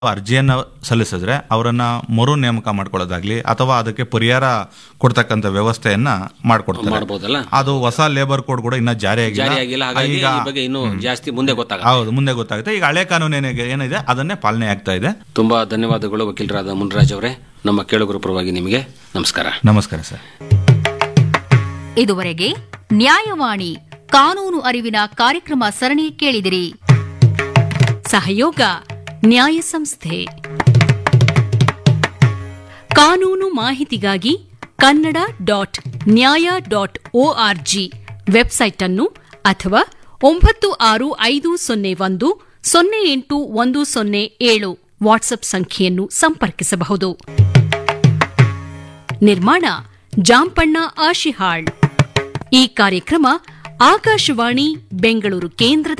ಅರ್ಜಿಯನ್ನು ಸಲ್ಲಿಸಿದ್ರೆ ಅವರನ್ನ ಮರು ನೇಮಕ ಮಾಡ್ಕೊಳ್ಳೋದಾಗ್ಲಿ ಅಥವಾ ಅದಕ್ಕೆ ಪರಿಹಾರ ಕೊಡ್ತಕ್ಕಂಥ ವ್ಯವಸ್ಥೆಯನ್ನ ಮಾಡ್ಕೊಡ್ತಾರೆ ಮಾಡ್ಬೋದಲ್ಲ ಅದು ಹೊಸ ಲೇಬರ್ ಕೋಡ್ ಕೂಡ ಇನ್ನ ಜಾರಿ ಜಾರಿ ಆಗಿಲ್ಲ ಹಾಗಾಗಿ ಈಗ ಈ ಬಗ್ಗೆ ಇನ್ನೂ ಜಾಸ್ತಿ ಮುಂದೆ ಗೊತ್ತಾಗ ಹೌದು ಮುಂದೆ ಗೊತ್ತಾಗುತ್ತೆ ಈಗ ಹಳೆ ಕಾನೂನು ಏನಿದೆ ಏನಿದೆ ಅದನ್ನೇ ಪಾಲನೆ ಆಗ್ತಾ ಇದೆ ತುಂಬಾ ಧನ್ಯವಾದಗಳು ವಕೀಲರಾದ ಮುನ್ರಾಜ್ ಅವರೇ ನಮ್ಮ ಕೇಳುಗರ ಪರವಾಗಿ ನಿಮಗೆ ನಮಸ್ಕಾರ ನಮಸ್ಕಾರ ಸರ್ ಇದುವರೆಗೆ ನ್ಯಾಯವಾಣಿ ಕಾನೂನು ಅರಿವಿನ ಕಾರ್ಯಕ್ರಮ ಸರಣಿ ಕೇಳಿದಿರಿ ಸಹಯೋಗ ನ್ಯಾಯ ಸಂಸ್ಥೆ ಕಾನೂನು ಮಾಹಿತಿಗಾಗಿ Kannada dot nyaya dot org website ಅನ್ನು ಅಥವಾ ಒಂಬತ್ತು ಆರು ಐದು ಸೊನ್ನೆ ಒಂದು ಸೊನ್ನೆ ಎಂಟು ಒಂದು ಸೊನ್ನೆ ಏಳು ವಾಟ್ಸ್ಆಪ್ ಸಂಖ್ಯೆಯನ್ನು ಸಂಪರ್ಕಿಸಬಹುದು ನಿರ್ಮಾಣ ಜಾಂಪಣ್ಣ ಆಶಿಹಾಳ್ ಈ ಕಾರ್ಯಕ್ರಮ ಆಕಾಶವಾಣಿ ಬೆಂಗಳೂರು ಕೇಂದ್ರದ